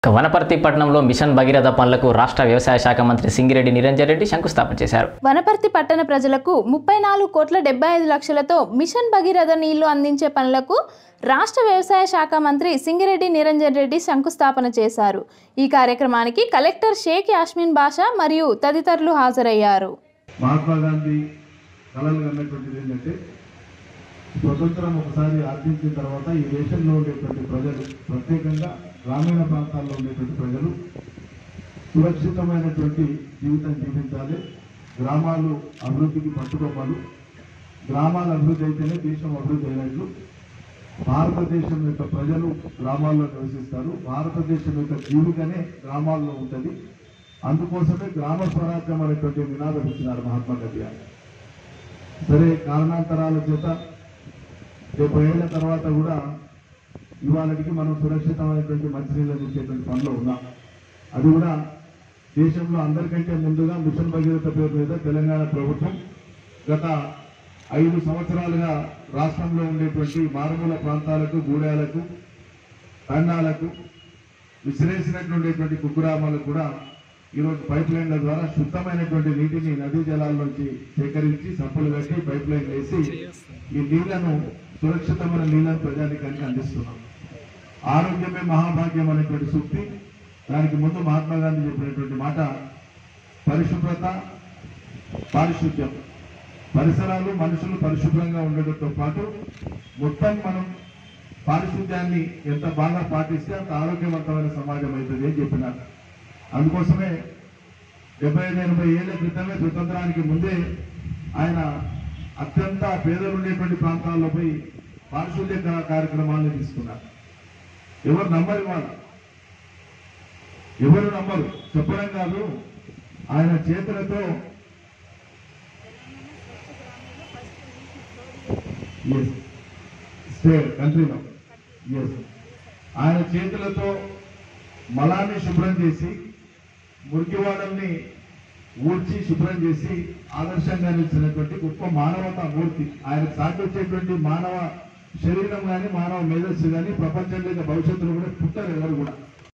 వనపర్తి పట్టణంలో మిషన్ భగీరథ పనులకు రాష్ట్ర వ్యవసాయ శాఖ మంత్రి సింగిరెడ్డి నిరంజన్ రెడ్డి శంకుస్థాపన చేశారు వనపర్తి పట్టణ ప్రజలకు ముప్పై నాలుగు కోట్ల డెబ్బై ఐదు లక్షలతో మిషన్ భగీరథ నీళ్లు అందించే పనులకు రాష్ట్ర వ్యవసాయ శాఖ మంత్రి సింగిరెడ్డి నిరంజన్ రెడ్డి శంకుస్థాపన చేశారు ఈ కార్యక్రమానికి కలెక్టర్ షేక్ యాస్మిన్ బాషా మరియు తదితరులు హాజరయ్యారు మహాత్మా గాంధీ కళలు కన్నటువంటిది ఏంటంటే స్వతంత్రం ఒకసారి ఆర్జించిన తర్వాత ఈ దేశంలో ఉండేటువంటి ప్రజలు ప్రత్యేకంగా గ్రామీణ ప్రాంతాల్లో ఉండేటువంటి ప్రజలు సురక్షితమైనటువంటి జీవితం జీవించాలి గ్రామాలు అభివృద్ధికి పట్టుకోవాలి గ్రామాల అభివృద్ధి అయితేనే దేశం అభివృద్ధి అయినట్లు భారతదేశం యొక్క ప్రజలు గ్రామాల్లో నివసిస్తారు భారతదేశం యొక్క జీవికనే గ్రామాల్లో ఉంటుంది అందుకోసమే గ్రామ స్వరాజ్యం అనేటువంటి నినాదం ఇచ్చినారు మహాత్మా గాంధీ గారు సరే కారణాంతరాల చేత డెబ్బై ఏళ్ల తర్వాత కూడా ఇవాళకి మనం సురక్షితమైనటువంటి మంచినీళ్ళు ఇచ్చేటువంటి పనిలో ఉన్నాం అది కూడా దేశంలో అందరికంటే ముందుగా మిషన్ భగీరథ పేరు మీద తెలంగాణ ప్రభుత్వం గత ఐదు సంవత్సరాలుగా రాష్ట్రంలో ఉండేటువంటి మారుమూల ప్రాంతాలకు గూడాలకు తండాలకు విసిరేసినట్లు ఉండేటువంటి కుగ్రామాలకు కూడా ఈరోజు పైప్ లైన్ల ద్వారా శుద్ధమైనటువంటి నీటిని నదీ జలాల నుంచి సేకరించి సంపులు కట్టి పైప్ లైన్ వేసి ఈ నీళ్లను సురక్షితమైన నీళ్లను ప్రజానికానికి అందిస్తున్నాం ఆరోగ్యమే మహాభాగ్యం అనేటువంటి సూక్తి దానికి ముందు మహాత్మా గాంధీ చెప్పినటువంటి మాట పరిశుభ్రత పారిశుద్ధ్యం పరిసరాలు మనుషులు పరిశుభ్రంగా ఉండడంతో పాటు మొత్తం మనం పారిశుద్ధ్యాన్ని ఎంత బాగా పాటిస్తే అంత ఆరోగ్యవంతమైన సమాజం అవుతుంది అని చెప్పినారు అందుకోసమే డెబ్బై ఐదు ఎనభై ఏళ్ల క్రితమే స్వతంత్రానికి ముందే ఆయన అత్యంత పేదలు ఉండేటువంటి ప్రాంతాల్లో పోయి పారిశుద్ధ్య కా- కార్యక్రమాలను తీసుకున్నారు ఎవరు నమ్మరు ఇవాళ ఎవరు నమ్మరు చెప్పడం కాదు ఆయన చేతులతో ఎస్ స్టేట్ కంట్రీలో ఎస్ ఆయన చేతులతో మలాన్ని శుభ్రం చేసి మురికివాడల్ని ఊడ్చి శుభ్రం చేసి ఆదర్శంగా నిలిచినటువంటి గొప్ప మానవతా మూర్తి ఆయన సాటి వచ్చేటువంటి మానవ శరీరం కానీ మానవ మేధస్సు కానీ ప్రపంచంలో ఇక భవిష్యత్తులో కూడా పుట్టరు ఎవరు కూడా